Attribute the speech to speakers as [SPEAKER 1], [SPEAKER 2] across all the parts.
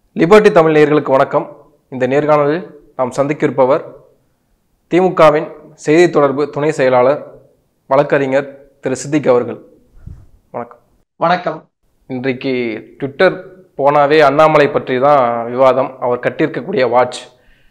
[SPEAKER 1] Liberty Tamil நேயர்களுக்கு வணக்கம் இந்த நேர்காணலில் நாம் சந்திக்க இருப்பவர் திமுகவின் செய்தி தொடர்பு துணை செயலாளர் வழக்கறிஞர் திரு சித்திக் அவர்கள் வணக்கம்
[SPEAKER 2] வணக்கம்
[SPEAKER 1] இன்றைக்கு ட்விட்டர் போனாவே அண்ணாமலை பற்றி தான் விவாதம் அவர் கட்டியிருக்கக்கூடிய வாட்ச்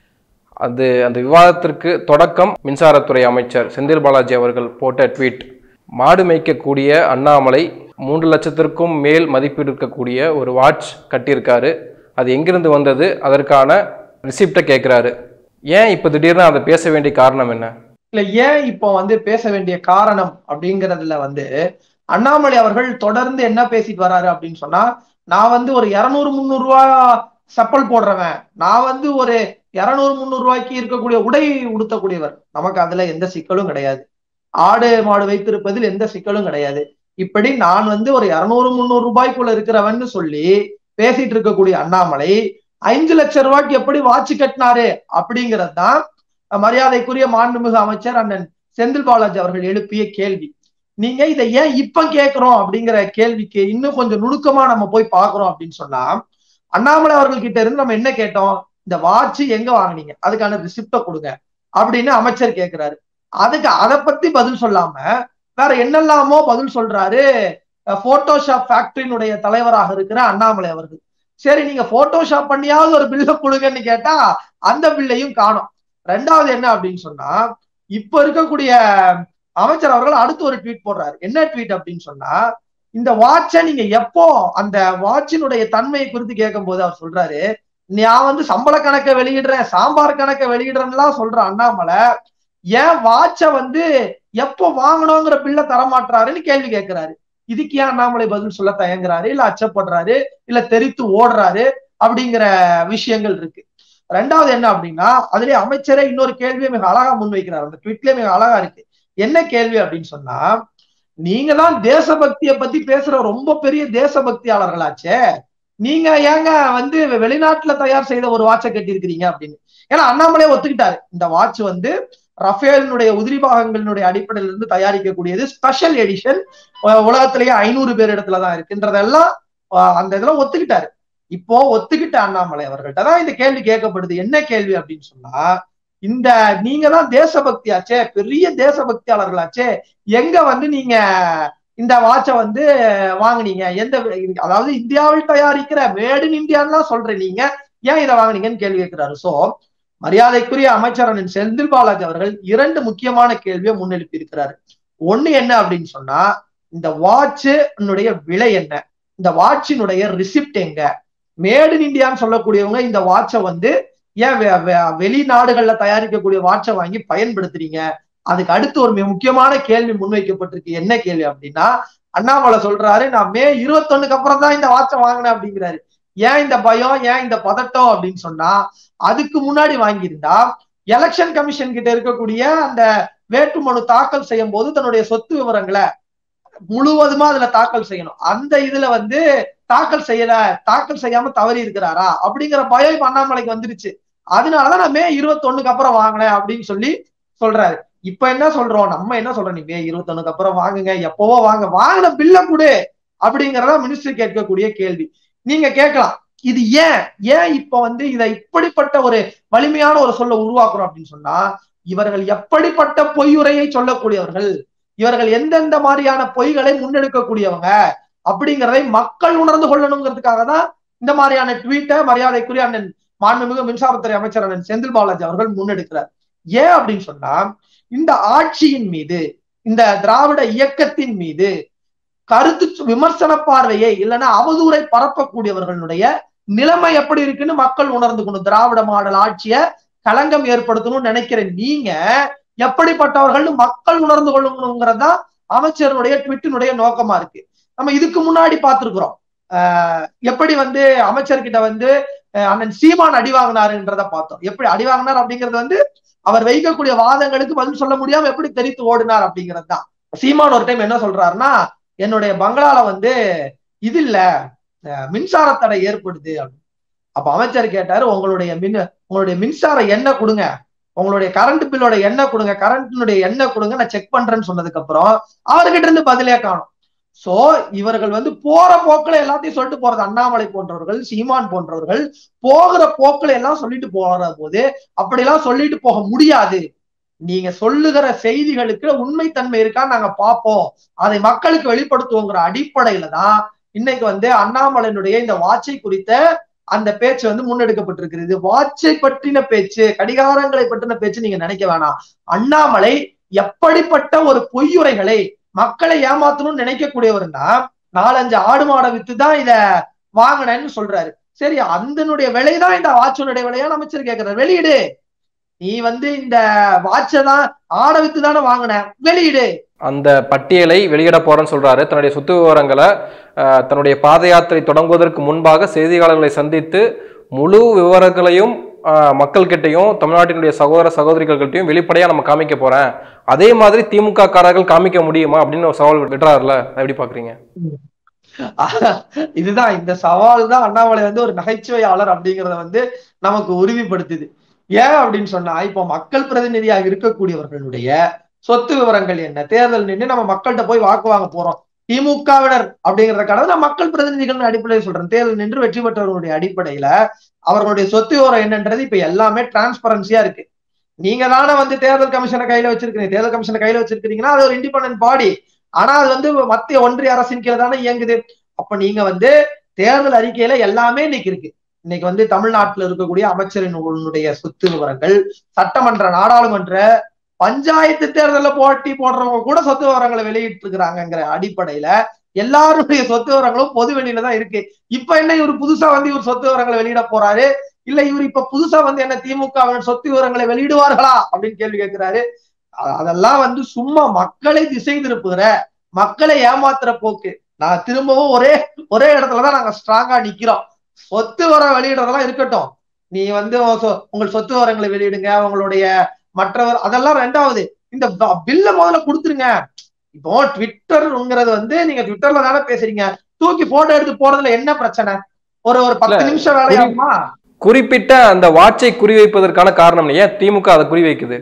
[SPEAKER 1] அது அந்த விவாதத்திற்கு தொடக்கம் மின்சாரத்துறை அமைச்சர் செந்தில் பாலாஜி அவர்கள் போட்ட ட்வீட் மாடு மேய்க்கக்கூடிய அண்ணாமலை மூன்று லட்சத்திற்கும் மேல் மதிப்பீடு இருக்கக்கூடிய ஒரு வாட்ச் கட்டியிருக்காரு அது எங்கிருந்து வந்தது அதற்கான ரிசிப்டை கேட்குறாரு ஏன் இப்போ திடீர்னு அதை பேச வேண்டிய காரணம் என்ன
[SPEAKER 2] இல்ல ஏன் இப்போ வந்து பேச வேண்டிய காரணம் அப்படிங்கறதுல வந்து அண்ணாமலை அவர்கள் தொடர்ந்து என்ன பேசிட்டு வராரு அப்படின்னு சொன்னா நான் வந்து ஒரு இருநூறு முந்நூறு ரூபாய் செப்பல் போடுறவன் நான் வந்து ஒரு இருநூறு முந்நூறு ரூபாய்க்கு இருக்கக்கூடிய உடை உடுத்தக்கூடியவர் நமக்கு அதுல எந்த சிக்கலும் கிடையாது ஆடு மாடு வைத்திருப்பதில் எந்த சிக்கலும் கிடையாது இப்படி நான் வந்து ஒரு இருநூறு முந்நூறு ரூபாய்க்குள்ள இருக்கிறவன்னு சொல்லி பேசிட்டு இருக்கக்கூடிய அண்ணாமலை ஐந்து லட்சம் ரூபாய்க்கு எப்படி வாட்ச் கட்டினாரு அப்படிங்கிறது தான் மரியாதைக்குரிய மாண்புமிகு அமைச்சர் அண்ணன் செந்தில் பாலாஜி அவர்கள் எழுப்பிய கேள்வி நீங்க இதை ஏன் இப்ப கேட்கிறோம் அப்படிங்கிற கேள்விக்கு இன்னும் கொஞ்சம் நுணுக்கமா நம்ம போய் பாக்குறோம் அப்படின்னு சொன்னா அண்ணாமலை அவர்கள் கிட்ட இருந்து நம்ம என்ன கேட்டோம் இந்த வாட்ச் எங்க வாங்குனீங்க அதுக்கான ரிசிப்ட கொடுங்க அப்படின்னு அமைச்சர் கேட்கிறாரு அதுக்கு அதை பத்தி பதில் சொல்லாம வேற என்னெல்லாமோ பதில் சொல்றாரு போட்டோஷாப் ஃபேக்டரியினுடைய தலைவராக இருக்கிற அண்ணாமலை அவர்கள் சரி நீங்க போட்டோஷாப் பண்ணியாவது ஒரு பில்ல கொடுங்கன்னு கேட்டா அந்த பில்லையும் காணும் ரெண்டாவது என்ன அப்படின்னு சொன்னா இப்ப இருக்கக்கூடிய அமைச்சர் அவர்கள் அடுத்து ஒரு ட்வீட் போடுறாரு என்ன ட்வீட் அப்படின்னு சொன்னா இந்த வாட்சை நீங்க எப்போ அந்த வாட்சினுடைய தன்மையை குறித்து கேட்கும் போது அவர் சொல்றாரு நான் வந்து சம்பள கணக்கை வெளியிடுறேன் சாம்பார் கணக்கை வெளியிடுறேன்லாம் சொல்ற அண்ணாமலை ஏன் வாட்சை வந்து எப்போ வாங்கணுங்கிற பில்ல தரமாட்டுறாருன்னு கேள்வி கேட்கிறாரு இதுக்கு ஏன் அண்ணாமலை பதில் சொல்ல தயங்குறாரு இல்ல அச்சப்படுறாரு இல்ல தெரித்து ஓடுறாரு அப்படிங்கிற விஷயங்கள் இருக்கு ரெண்டாவது என்ன அப்படின்னா அதுலயே அமைச்சரே இன்னொரு கேள்வியை மிக அழகா முன்வைக்கிறார் அந்த ட்விட்லயே மிக அழகா இருக்கு என்ன கேள்வி அப்படின்னு சொன்னா நீங்க தான் தேசபக்திய பத்தி பேசுற ரொம்ப பெரிய தேசபக்தியாளர்களாச்சே நீங்க ஏங்க வந்து வெளிநாட்டுல தயார் செய்த ஒரு வாட்சை கட்டியிருக்கிறீங்க அப்படின்னு ஏன்னா அண்ணாமலையே ஒத்துக்கிட்டாரு இந்த வாட்ச் வந்து ரஃபேலினுடைய உதிரி பாகங்களினுடைய அடிப்படையில இருந்து தயாரிக்கக்கூடியது ஸ்பெஷல் எடிஷன் உலகத்திலேயே ஐநூறு பேர் இடத்துலதான் இருக்குன்றதெல்லாம் அந்த இதுல ஒத்துக்கிட்டாரு இப்போ ஒத்துக்கிட்ட அண்ணாமலை அவர்கள்ட்ட தான் இந்த கேள்வி கேட்கப்படுது என்ன கேள்வி அப்படின்னு சொன்னா இந்த நீங்க தான் தேசபக்தியாச்சே பெரிய தேசபக்தியாளர்களாச்சே எங்க வந்து நீங்க இந்த வாட்சை வந்து வாங்குனீங்க எந்த அதாவது இந்தியாவில் தயாரிக்கிற மேட் இன் இந்தியான்லாம் சொல்ற நீங்க ஏன் இதை வாங்குனீங்கன்னு கேள்வி கேட்கிறாரு சோ மரியாதைக்குரிய அமைச்சரனின் செந்தில் பாலாஜி அவர்கள் இரண்டு முக்கியமான கேள்வியை முன்னெழுப்பி இருக்கிறாரு ஒண்ணு என்ன அப்படின்னு சொன்னா இந்த வாட்சுனுடைய விலை என்ன இந்த வாட்சினுடைய ரிசிப்ட் எங்க மேட் இன் இந்தியான்னு சொல்லக்கூடியவங்க இந்த வாட்சை வந்து ஏன் வெளிநாடுகள்ல தயாரிக்கக்கூடிய வாட்சை வாங்கி பயன்படுத்துறீங்க அதுக்கு அடுத்து ஒரு முக்கியமான கேள்வி முன்வைக்கப்பட்டிருக்கு என்ன கேள்வி அப்படின்னா அண்ணாமலை சொல்றாரு நான் மே இருபத்தொன்னுக்கு அப்புறம் தான் இந்த வாட்சை வாங்கினேன் அப்படிங்கிறாரு ஏன் இந்த பயம் ஏன் இந்த பதட்டம் அப்படின்னு சொன்னா அதுக்கு முன்னாடி வாங்கியிருந்தா எலெக்ஷன் கமிஷன் கிட்ட இருக்கக்கூடிய அந்த வேட்புமனு தாக்கல் செய்யும் போது தன்னுடைய சொத்து விவரங்களை முழுவதுமா அதுல தாக்கல் செய்யணும் அந்த இதுல வந்து தாக்கல் செய்யல தாக்கல் செய்யாம தவறி இருக்கிறாரா அப்படிங்கிற பயம் இப்ப அண்ணாமலைக்கு வந்துருச்சு அதனாலதான் நான் மே இருபத்தொன்னுக்கு அப்புறம் வாங்கினேன் அப்படின்னு சொல்லி சொல்றாரு இப்ப என்ன சொல்றோம் நம்ம என்ன சொல்றோம் நீ மே இருபத்தொன்னுக்கு அப்புறம் வாங்குங்க எப்பவோ வாங்க வாங்கின பில்ல கொடு அப்படிங்கறத மினிஸ்டர் கேட்கக்கூடிய கேள்வி நீங்க கேட்கலாம் இது ஏன் ஏன் இப்ப வந்து இதை இப்படிப்பட்ட ஒரு வலிமையான ஒரு சொல்ல உருவாக்குறோம் அப்படின்னு சொன்னா இவர்கள் எப்படிப்பட்ட பொய்யுரையை சொல்லக்கூடியவர்கள் இவர்கள் எந்தெந்த மாதிரியான பொய்களை முன்னெடுக்கக்கூடியவங்க அப்படிங்கிறதை மக்கள் உணர்ந்து கொள்ளணுங்கிறதுக்காக தான் இந்த மாதிரியான ட்வீட்டை மரியாதைக்குரிய அண்ணன் மாண்புமிகு மின்சாரத்துறை அமைச்சர் அண்ணன் செந்தில் பாலாஜி அவர்கள் முன்னெடுக்கிறார் ஏன் அப்படின்னு சொன்னா இந்த ஆட்சியின் மீது இந்த திராவிட இயக்கத்தின் மீது கருத்து விமர்சன பார்வையை இல்லைன்னா அவதூறை பரப்பக்கூடியவர்களுடைய நிலைமை எப்படி இருக்குன்னு மக்கள் உணர்ந்துக்கணும் திராவிட மாடல் ஆட்சிய களங்கம் ஏற்படுத்தணும்னு நினைக்கிற நீங்க எப்படிப்பட்டவர்கள் மக்கள் உணர்ந்து கொள்ளணுங்கிறதா அமைச்சருடைய ட்விட்டினுடைய நோக்கமா இருக்கு நம்ம இதுக்கு முன்னாடி பார்த்திருக்கிறோம் ஆஹ் எப்படி வந்து அமைச்சர்கிட்ட வந்து அண்ணன் சீமான் அடி வாங்கினாருன்றத பார்த்தோம் எப்படி அடி வாங்கினார் அப்படிங்கிறது வந்து அவர் வைக்கக்கூடிய வாதங்களுக்கு பதில் சொல்ல முடியாம எப்படி தெரித்து ஓடினார் அப்படிங்கிறது தான் சீமான் ஒரு டைம் என்ன சொல்றாருன்னா என்னுடைய பங்களால வந்து இது இல்ல மின்சார தடை ஏற்படுது அப்படின்னு அப்ப அமைச்சர் கேட்டாரு உங்களுடைய மின் உங்களுடைய மின்சார எண்ணெய் கொடுங்க உங்களுடைய கரண்ட் பில்லோட எண்ணெய் கொடுங்க கரண்ட்னுடைய எண்ணெய் கொடுங்க நான் செக் பண்றேன்னு சொன்னதுக்கு அப்புறம் அவர்கிட்ட இருந்து பதிலே காணும் சோ இவர்கள் வந்து போற போக்குல எல்லாத்தையும் சொல்லிட்டு போறது அண்ணாமலை போன்றவர்கள் சீமான் போன்றவர்கள் போகிற போக்குல எல்லாம் சொல்லிட்டு போற போது அப்படியெல்லாம் சொல்லிட்டு போக முடியாது நீங்க சொல்லுகிற செய்திகளுக்கு உண்மைத்தன்மை இருக்கா நாங்க பார்ப்போம் அதை மக்களுக்கு வெளிப்படுத்துவோங்கிற அடிப்படையில தான் இன்னைக்கு வந்து அண்ணாமலையினுடைய இந்த வாட்சை குறித்த அந்த பேச்சு வந்து முன்னெடுக்கப்பட்டிருக்கிறது வாட்சை பற்றின பேச்சு கடிகாரங்களை பற்றின பேச்சு நீங்க நினைக்க வேணாம் அண்ணாமலை எப்படிப்பட்ட ஒரு பொய்யுரைகளை மக்களை ஏமாத்தணும்னு நினைக்கக்கூடியவர்னா நாலஞ்சு ஆடு மாடை வித்து தான் இத வாங்கினேன்னு சொல்றாரு சரி அந்தனுடைய விலைதான் இந்த வாட்சனுடைய விலையா அமைச்சர் கேட்கிறார் வெளியிடு நீ வந்து இந்த வாட்சை தான் ஆடை வித்து தானே வாங்கின வெளியிடு
[SPEAKER 1] அந்த பட்டியலை வெளியிட போறேன்னு சொல்றாரு தன்னுடைய சொத்து விவரங்களை அஹ், தன்னுடைய பாத யாத்திரை தொடங்குவதற்கு முன்பாக செய்தியாளர்களை சந்தித்து முழு விவரங்களையும் அஹ், மக்கள்கிட்டயும் தமிழ்நாட்டினுடைய சகோதர சகோதரிகள்கிட்டயும் வெளிப்படையா நம்ம காமிக்க போறேன் அதே மாதிரி திமுக காரர்கள் காமிக்க முடியுமா அப்படின்னு ஒரு சவால் விடுறாருல அதை எப்படி பாக்குறீங்க
[SPEAKER 2] இதுதான் இந்த சவால் தான் அண்ணாமலை வந்து ஒரு நகைச்சுவையாளர் அப்படிங்கறத வந்து நமக்கு உறுதிப்படுத்துது ஏன் அப்படின்னு சொன்னா இப்போ மக்கள் பிரதிநிதியாக இருக்கக்கூடியவர்களுடைய சொத்து விவரங்கள் என்ன தேர்தல் நின்று நம்ம மக்கள்கிட்ட போய் வாக்கு வாங்க போறோம் திமுகவினர் அப்படிங்கறத கடந்து நான் மக்கள் பிரதிநிதிகள் அடிப்படையில் சொல்றேன் தேர்தல் நின்று வெற்றி பெற்றவர்களுடைய அடிப்படையில அவர்களுடைய சொத்து விவரம் என்னன்றது இப்ப எல்லாமே டிரான்ஸ்பரன்சியா இருக்கு நீங்க தானே வந்து தேர்தல் கமிஷனை கையில வச்சிருக்கீங்க தேர்தல் கமிஷனை கையில வச்சிருக்கீங்கன்னா அது ஒரு இண்டிபெண்டன்ட் பாடி ஆனா அது வந்து மத்திய ஒன்றிய அரசின் கீழே தானே இயங்குது அப்ப நீங்க வந்து தேர்தல் அறிக்கையில எல்லாமே இன்னைக்கு இருக்கு இன்னைக்கு வந்து தமிழ்நாட்டுல இருக்கக்கூடிய அமைச்சரினுடைய சொத்து விவரங்கள் சட்டமன்ற நாடாளுமன்ற பஞ்சாயத்து தேர்தல்ல போட்டி போடுறவங்க கூட சொத்து விவரங்களை வெளியிட்டு இருக்கிறாங்கிற அடிப்படையில எல்லாருடைய சொத்து விவரங்களும் பொது வெளியில தான் இருக்கு இப்ப என்ன இவர் புதுசா வந்து இவர் சொத்து விவரங்களை வெளியிட போறாரு இல்ல இவர் இப்ப புதுசா வந்து என்ன திமுக சொத்து விவரங்களை வெளியிடுவார்களா அப்படின்னு கேள்வி கேட்கிறாரு அ- அதெல்லாம் வந்து சும்மா மக்களை திசை திருப்புகிற மக்களை ஏமாத்துற போக்கு நான் திரும்பவும் ஒரே ஒரே இடத்துலதான் நாங்க ஸ்ட்ராங்கா நிக்கிறோம் சொத்து வர வெளியிடுறதெல்லாம் இருக்கட்டும் நீ வந்து உன் சொ- உங்கள் சொத்து வரங்களை வெளியிடுங்க உங்களுடைய மற்றவர் அதெல்லாம் ரெண்டாவது இந்த பில்ல முதல்ல கொடுத்துருங்க இப்போ ட்விட்டர்ங்கிறது வந்து நீங்க ட்விட்டர்ல தானே பேசுறீங்க தூக்கி போட்டோ எடுத்து போறதுல என்ன பிரச்சனை ஒரு ஒரு பத்து
[SPEAKER 1] இல்ல,
[SPEAKER 2] நிமிஷம் வேலையாகுமா
[SPEAKER 1] குறிப்பிட்ட அந்த வாட்சை குறிவைப்பதற்கான காரணம் ஏன் திமுக அதை குறிவைக்குது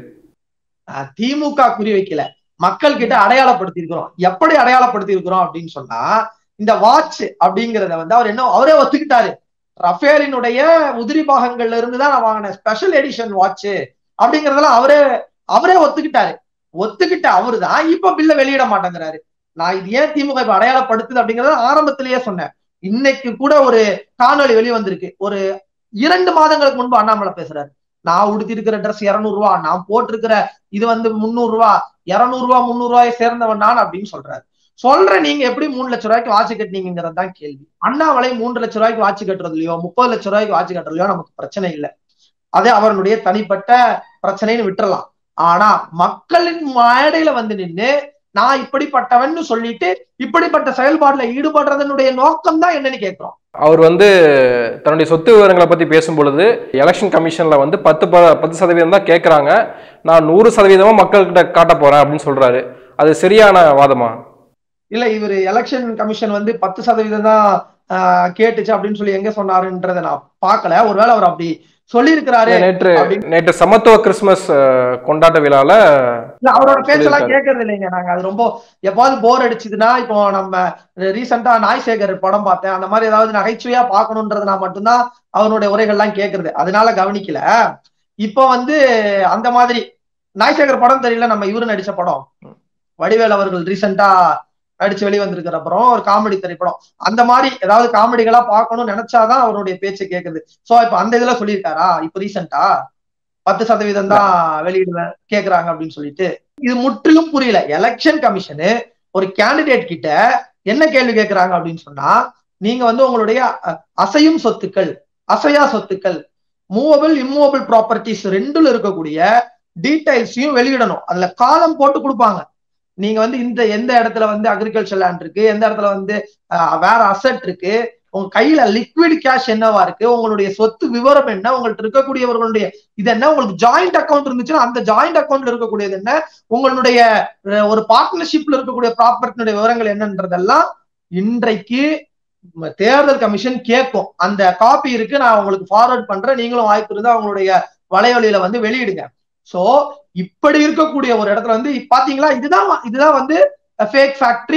[SPEAKER 2] அஹ் திமுக குறி வைக்கல மக்கள் கிட்ட அடையாளப்படுத்தி இருக்கிறோம் எப்படி அடையாளப்படுத்தி இருக்கிறோம் அப்படின்னு சொன்னா இந்த வாட்ச் அப்படிங்கறத வந்து அவர் என்ன அவரே ஒத்துக்கிட்டாரு ரஃபேலினுடைய உதிரி பாகங்கள்ல இருந்து தான் நான் வாங்கினேன் ஸ்பெஷல் எடிஷன் வாட்ச் அப்படிங்கறதெல்லாம் அவரே அவரே ஒத்துக்கிட்டாரு ஒத்துக்கிட்ட அவரு தான் இப்ப பில்ல வெளியிட மாட்டேங்கிறாரு நான் இது ஏன் திமுக இப்ப அடையாளப்படுத்துது அப்படிங்கறத ஆரம்பத்திலேயே சொன்னேன் இன்னைக்கு கூட ஒரு காணொளி வெளி வந்திருக்கு ஒரு இரண்டு மாதங்களுக்கு முன்பு அண்ணாமலை பேசுறாரு நான் உடுத்திருக்கிற ட்ரெஸ் இருநூறு ரூபா நான் போட்டிருக்கிற இது வந்து முந்நூறு ரூபா இருநூறு ரூபா முந்நூறு ரூபாயை சேர்ந்தவன் நான் அப்படின்னு சொல்றாரு சொல்ற நீங்க எப்படி மூணு லட்சம் ரூபாய்க்கு வாட்ச் கட்டினீங்கிறது தான் கேள்வி அண்ணாமலை மூன்று லட்சம் ரூபாய்க்கு வாட்ச் கட்டுறதுலயோ முப்பது லட்சம் ரூபாய்க்கு வாட்ச் கட்டுறதுலயோ நமக்கு பிரச்சனை இல்லை அது அவருடைய தனிப்பட்ட பிரச்சனைன்னு விட்டுறலாம் ஆனா மக்களின் மேடையில வந்து நின்னு நான் இப்படிப்பட்டவன்னு சொல்லிட்டு இப்படிப்பட்ட செயல்பாடுல ஈடுபடுறதனுடைய நோக்கம் தான் என்னன்னு கேட்கிறோம்
[SPEAKER 1] அவர் வந்து தன்னுடைய சொத்து விவரங்களை பத்தி பேசும் பொழுது எலெக்ஷன் கமிஷன்ல வந்து பத்து ப பத்து சதவீதம் தான் கேட்கறாங்க நான் நூறு சதவீதமா மக்கள்கிட்ட காட்ட போறேன் அப்படின்னு சொல்றாரு அது சரியான வாதமா
[SPEAKER 2] இல்ல இவர் எலெக்ஷன் கமிஷன் வந்து பத்து சதவீதம் தான் ஆஹ், கேட்டுச்சு அப்படின்னு சொல்லி எங்க சொன்னாருன்றதை நான் பார்க்கல ஒருவேளை அவர் அப்படி சொல்லியிருக்கிறாரு
[SPEAKER 1] நேற்று
[SPEAKER 2] அப்படின்னு-
[SPEAKER 1] நேற்று சமத்துவ கிறிஸ்துமஸ் அஹ், கொண்டாட்ட விழால
[SPEAKER 2] இல்ல அவரோட பேச்செல்லாம்
[SPEAKER 1] சொல்லியிருக்காரு.
[SPEAKER 2] கேட்கறது இல்லைங்க நாங்க அது ரொம்ப எப்பாவது போர் அடிச்சுதுன்னா இப்போ நம்ம ரீசெண்டா நாய்சேகர் படம் பார்த்தேன் அந்த மாதிரி ஏதாவது நகைச்சுவையா பார்க்கணுன்றதுனா மட்டும்தான் அவருடைய உரைகள்லாம் கேட்கறது அதனால கவனிக்கல இப்போ வந்து அந்த மாதிரி நாய்சேகர் படம் தெரியல நம்ம இவரு நடிச்ச படம் வடிவேல் அவர்கள் ரீசெண்டா நடிச்சு வெளி வந்திருக்கிற படம் ஒரு காமெடி திரைப்படம் அந்த மாதிரி ஏதாவது காமெடிகளா பார்க்கணும்னு நினைச்சாதான் அவருடைய பேச்சு கேட்குது சோ இப்ப அந்த இதுல சொல்லியிருக்காரா இப்ப ரீசெண்டா பத்து சதவீதம் தான் வெளியிடுவேன் கேக்குறாங்க அப்படின்னு சொல்லிட்டு இது முற்றிலும் புரியல எலெக்ஷன் கமிஷனு ஒரு கேண்டிடேட் கிட்ட என்ன கேள்வி கேட்கறாங்க அப்படின்னு சொன்னா நீங்க வந்து உங்களுடைய அ- அசையும் சொத்துக்கள் அசையா சொத்துக்கள் மூவபிள் இம்மூவபிள் ப்ராப்பர்ட்டிஸ் ரெண்டுல இருக்கக்கூடிய டீடைல்ஸையும் வெளியிடணும் அதுல காலம் போட்டு கொடுப்பாங்க நீங்க வந்து இந்த எந்த இடத்துல வந்து அக்ரிகல்ச்சர் லேண்ட் இருக்கு எந்த இடத்துல வந்து அஹ், வேற அசெட் இருக்கு உங்க கையில லிக்விட் கேஷ் என்னவா இருக்கு உங்களுடைய சொத்து விவரம் என்ன உங்கள்ட்ட இருக்கக்கூடியவர்களுடைய இது என்ன உங்களுக்கு ஜாயிண்ட் அக்கௌண்ட் இருந்துச்சுன்னா அந்த ஜாயிண்ட் அக்கௌண்ட்ல இருக்கக்கூடியது என்ன உங்களுடைய அஹ், ஒரு பார்ட்னர்ஷிப்ல இருக்கக்கூடிய ப்ராப்பர்ட்டினுடைய விவரங்கள் என்னன்றதெல்லாம் இன்றைக்கு ம- தேர்தல் கமிஷன் கேட்கும் அந்த காப்பி இருக்கு நான் உங்களுக்கு ஃபார்வர்ட் பண்றேன் நீங்களும் வாய்ப்பு இருந்தா அவங்களுடைய வலைவலியில வந்து வெளியிடுங்க சோ இப்படி இருக்கக்கூடிய ஒரு இடத்துல வந்து பாத்தீங்களா இதுதான் இதுதான் வந்து ஃபேக் ஃபேக்டரி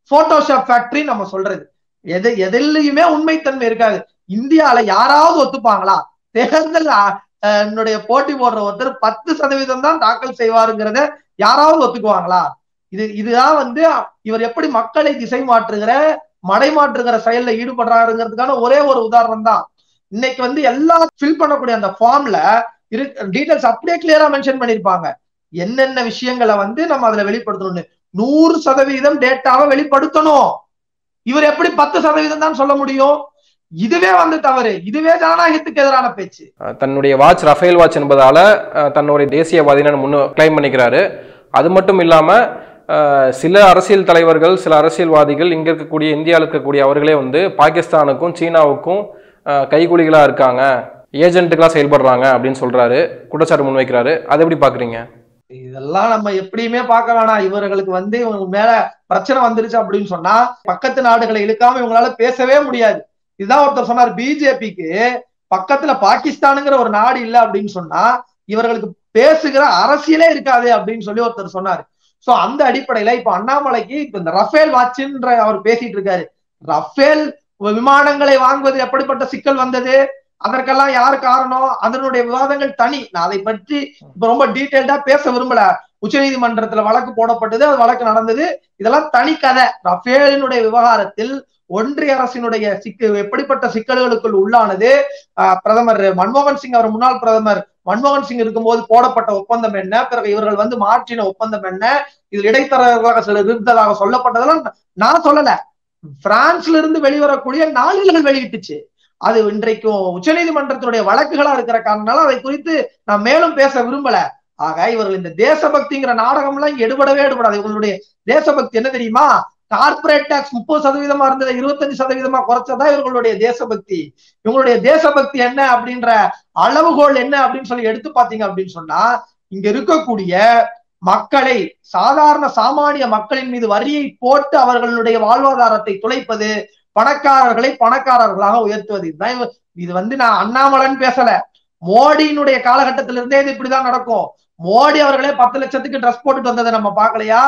[SPEAKER 2] போட்டோஷாப் ஃபேக்டரி நம்ம சொல்றது எது எதுலயுமே உண்மைத்தன்மை இருக்காது இந்தியால யாராவது ஒத்துப்பாங்களா தேர்தல் என்னுடைய போட்டி போடுற ஒருத்தர் பத்து சதவீதம் தான் தாக்கல் செய்வாருங்கிறத யாராவது ஒத்துக்குவாங்களா இது இதுதான் வந்து இவர் எப்படி மக்களை திசை மாற்றுகிற மடை மாற்றுகிற செயல்ல ஈடுபடுறாருங்கிறதுக்கான ஒரே ஒரு உதாரணம் தான் இன்னைக்கு வந்து எல்லாம் ஃபில் பண்ணக்கூடிய அந்த ஃபார்ம்ல இரு டீடைல்ஸ் அப்படியே கிளியரா மென்ஷன் பண்ணிருப்பாங்க என்னென்ன விஷயங்களை வந்து நம்ம அதுல வெளிப்படுத்தணும்னு நூறு சதவீதம் டேட்டாவை வெளிப்படுத்தணும் இவர் எப்படி பத்து சதவீதம் தான் சொல்ல முடியும் இதுவே வந்து தவறு இதுவே ஜனநாயகத்துக்கு எதிரான பேச்சு
[SPEAKER 1] தன்னுடைய வாட்ச் ரஃபேல் வாட்ச் என்பதால தன்னுடைய தேசியவாதின்னு முன்னு கிளைம் பண்ணிக்கிறாரு அது மட்டும் இல்லாம சில அரசியல் தலைவர்கள் சில அரசியல்வாதிகள் இங்க இருக்கக்கூடிய இந்தியாவில் இருக்கக்கூடிய அவர்களே வந்து பாகிஸ்தானுக்கும் சீனாவுக்கும் கைகூலிகளா இருக்காங்க ஏஜென்ட்டுகளா செயல்படுறாங்க அப்படின்னு சொல்றாரு குற்றச்சாட்டு முன்வைக்கிறாரு அதை எப்படி பாக்குறீங்க
[SPEAKER 2] இதெல்லாம் நம்ம எப்படியுமே பார்க்க வேணாம் இவர்களுக்கு வந்து இவங்க மேல பிரச்சனை வந்துருச்சு அப்படின்னு சொன்னா பக்கத்து நாடுகளை இழுக்காம இவங்களால பேசவே முடியாது இதுதான் ஒருத்தர் சொன்னார் பிஜேபிக்கு பக்கத்துல பாகிஸ்தானுங்கிற ஒரு நாடு இல்ல அப்படின்னு சொன்னா இவர்களுக்கு பேசுகிற அரசியலே இருக்காது அப்படின்னு சொல்லி ஒருத்தர் சொன்னாரு சோ அந்த அடிப்படையில இப்ப அண்ணாமலைக்கு இப்ப இந்த ரஃபேல் வாட்சுன்ற அவர் பேசிட்டு இருக்காரு ரஃபேல் விமானங்களை வாங்குவது எப்படிப்பட்ட சிக்கல் வந்தது அதற்கெல்லாம் யார் காரணம் அதனுடைய விவாதங்கள் தனி நான் அதை பற்றி இப்ப ரொம்ப டீட்டெயில்டா பேச விரும்பல உச்சநீதிமன்றத்துல வழக்கு போடப்பட்டது அது வழக்கு நடந்தது இதெல்லாம் தனி கதை ரஃபேலினுடைய விவகாரத்தில் ஒன்றிய அரசினுடைய சிக்கு எப்படிப்பட்ட சிக்கல்களுக்குள் உள்ளானது பிரதமர் மன்மோகன் சிங் அவர் முன்னாள் பிரதமர் மன்மோகன் சிங் இருக்கும்போது போடப்பட்ட ஒப்பந்தம் என்ன பிறகு இவர்கள் வந்து மாற்றின ஒப்பந்தம் என்ன இதில் இடைத்தரகர்களாக சிலர் இருந்ததாக சொல்லப்பட்டதெல்லாம் நான் சொல்லல பிரான்ஸ்ல இருந்து வெளிவரக்கூடிய நாளிதழ்கள் வெளியிட்டுச்சு அது இன்றைக்கும் உச்சநீதிமன்றத்தினுடைய வழக்குகளா இருக்கிற காரணனால அதை குறித்து நான் மேலும் பேச விரும்பல ஆக இவர்கள் இந்த தேசபக்திங்கிற நாடகம் எல்லாம் எடுபடவே எடுபடாது இவங்களுடைய தேசபக்தி என்ன தெரியுமா கார்பரேட் டாக்ஸ் முப்பது சதவீதமா இருந்ததை இருபத்தஞ்சு சதவீதமா குறைச்சதா இவர்களுடைய தேசபக்தி இவங்களுடைய தேசபக்தி என்ன அப்படின்ற அளவுகோல் என்ன அப்படின்னு சொல்லி எடுத்து பாத்தீங்க அப்படின்னு சொன்னா இங்க இருக்கக்கூடிய மக்களை சாதாரண சாமானிய மக்களின் மீது வரியை போட்டு அவர்களுடைய வாழ்வாதாரத்தை துளைப்பது பணக்காரர்களை பணக்காரர்களாக உயர்த்துவது இதுதான் இது வந்து நான் அண்ணாமலன் பேசல மோடியினுடைய காலகட்டத்திலிருந்தே இது இப்படிதான் நடக்கும் மோடி அவர்களே பத்து லட்சத்துக்கு ட்ரெஸ் போட்டுட்டு வந்ததை நம்ம பார்க்கலையா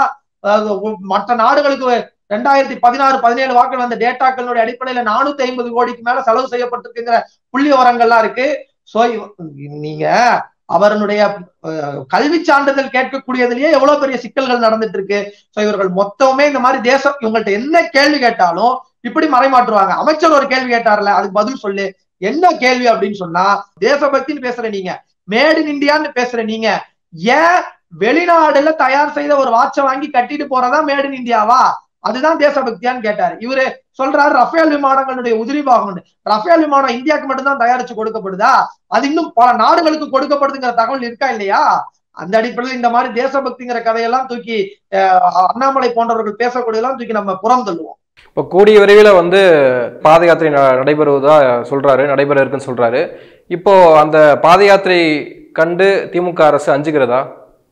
[SPEAKER 2] மற்ற நாடுகளுக்கு ரெண்டாயிரத்தி பதினாறு பதினேழு வாக்கள் வந்த டேட்டாக்களுடைய அடிப்படையில நானூத்தி ஐம்பது கோடிக்கு மேல செலவு செய்யப்பட்டிருக்குங்கிற புள்ளி விவரங்கள்லாம் இருக்கு சோ நீங்க அவருடைய கல்வி சான்றிதழ் கேட்கக்கூடியதுலயே எவ்வளவு பெரிய சிக்கல்கள் நடந்துட்டு இருக்கு சோ இவர்கள் மொத்தமே இந்த மாதிரி தேசம் இவங்கள்ட்ட என்ன கேள்வி கேட்டாலும் இப்படி மறைமாற்றுவாங்க அமைச்சர் ஒரு கேள்வி கேட்டார்ல அதுக்கு பதில் சொல்லு என்ன கேள்வி அப்படின்னு சொன்னா தேசபக்தின்னு பேசுற நீங்க மேட் இன் இந்தியான்னு பேசுற நீங்க ஏன் வெளிநாடுல தயார் செய்த ஒரு வாட்சை வாங்கி கட்டிட்டு போறதா மேட் இன் இந்தியாவா அதுதான் தேசபக்தியான்னு கேட்டாரு இவரு சொல்றாரு ரஃபேல் விமானங்களுடைய உதிரி பாகம் ரஃபேல் விமானம் இந்தியாவுக்கு மட்டும்தான் தயாரிச்சு கொடுக்கப்படுதா அது இன்னும் பல நாடுகளுக்கு கொடுக்கப்படுதுங்கிற தகவல் இருக்கா இல்லையா அந்த அடிப்படையில் இந்த மாதிரி தேசபக்திங்கிற கதையெல்லாம் தூக்கி அண்ணாமலை போன்றவர்கள் பேசக்கூடியதெல்லாம் தூக்கி நம்ம புறம் தள்ளுவோம்
[SPEAKER 1] இப்போ கூடிய விரைவில் வந்து பாத யாத்திரை நடைபெறுவதா சொல்றாரு நடைபெற இருக்குன்னு சொல்றாரு இப்போ அந்த பாத யாத்திரை கண்டு திமுக அரசு அஞ்சுகிறதா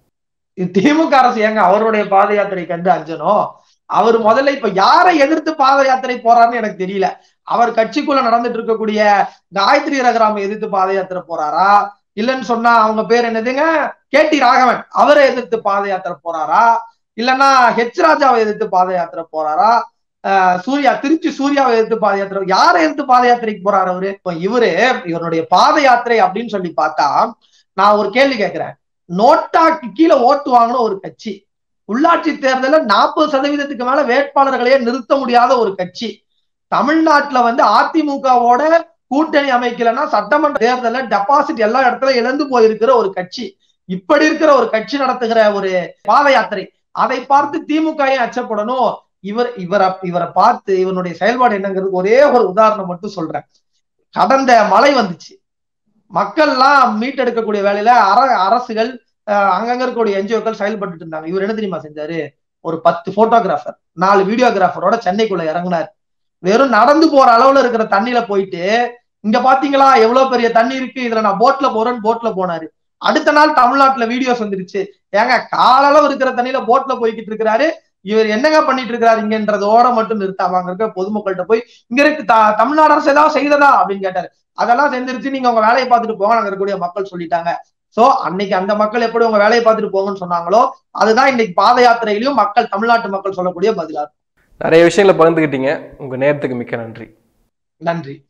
[SPEAKER 2] திமுக அரசு ஏங்க அவருடைய பாத யாத்திரை கண்டு அஞ்சனும் அவர் முதல்ல இப்ப யாரை எதிர்த்து பாத யாத்திரை போறாருன்னு எனக்கு தெரியல அவர் கட்சிக்குள்ள நடந்துட்டு இருக்கக்கூடிய காயத்ரி ரகராம எதிர்த்து பாத யாத்திரை போறாரா இல்லைன்னு சொன்னா அவங்க பேர் என்னதுங்க கே டி ராகவன் அவரை எதிர்த்து பாத யாத்திரை போறாரா இல்லைன்னா ஹெச் ராஜாவை எதிர்த்து பாத யாத்திரை போறாரா சூர்யா திருச்சி சூர்யாவை எதிர்த்து பாத யாத்திரை யாரை எதிர்த்து பாத யாத்திரைக்கு போறாரு அவரு இப்ப இவரு இவருடைய பாத யாத்திரை அப்படின்னு சொல்லி பார்த்தா நான் ஒரு கேள்வி கேட்கிறேன் நோட்டாக்கு கீழே ஓட்டு வாங்கின ஒரு கட்சி உள்ளாட்சி தேர்தலில் நாற்பது சதவீதத்துக்கு மேல வேட்பாளர்களையே நிறுத்த முடியாத ஒரு கட்சி தமிழ்நாட்டுல வந்து அதிமுகவோட கூட்டணி அமைக்கலன்னா சட்டமன்ற தேர்தலில் டெபாசிட் எல்லா இடத்துல இழந்து போயிருக்கிற ஒரு கட்சி இப்படி இருக்கிற ஒரு கட்சி நடத்துகிற ஒரு பாத யாத்திரை அதை பார்த்து திமுக அச்சப்படணும் இவர் இவரை இவரை பார்த்து இவனுடைய செயல்பாடு என்னங்கிறது ஒரே ஒரு உதாரணம் மட்டும் சொல்றேன் கடந்த மழை வந்துச்சு மக்கள்லாம் மீட்டெடுக்கக்கூடிய வேலையில அர அரசுகள் அங்கங்க இருக்கக்கூடிய என்ஜிஓக்கள் செயல்பட்டு இருந்தாங்க இவர் என்ன தெரியுமா செஞ்சாரு ஒரு பத்து போட்டோகிராஃபர் நாலு வீடியோகிராஃபரோட சென்னைக்குள்ள இறங்கினார் வெறும் நடந்து போற அளவுல இருக்கிற தண்ணியில போயிட்டு இங்க பாத்தீங்களா எவ்வளவு பெரிய தண்ணி இருக்கு இதுல நான் போட்ல போறேன்னு போட்ல போனாரு அடுத்த நாள் தமிழ்நாட்டுல வீடியோஸ் வந்துருச்சு ஏங்க காலளவு இருக்கிற தண்ணியில போட்ல போய்கிட்டு இருக்கிறாரு இவர் என்னங்க பண்ணிட்டு இருக்கிறாரு இங்கன்றதோட மட்டும் நிறுத்தாம அங்க இருக்க பொதுமக்கள்கிட்ட போய் இங்க இருக்கு தமிழ்நாடு அரசு ஏதாவது செய்ததா அப்படின்னு கேட்டாரு அதெல்லாம் செஞ்சிருச்சு நீங்க உங்க வேலையை பார்த்துட்டு போங்க அங்க இருக்கக்கூடிய மக்கள் சொல்லிட்டாங்க சோ அன்னைக்கு அந்த மக்கள் எப்படி உங்க வேலையை பார்த்துட்டு போங்கன்னு சொன்னாங்களோ அதுதான் இன்னைக்கு பாத யாத்திரையிலையும் மக்கள் தமிழ்நாட்டு மக்கள் சொல்லக்கூடிய பதிலா
[SPEAKER 1] நிறைய விஷயங்களை பகிர்ந்துக்கிட்டீங்க உங்க நேரத்துக்கு மிக்க நன்றி
[SPEAKER 2] நன்றி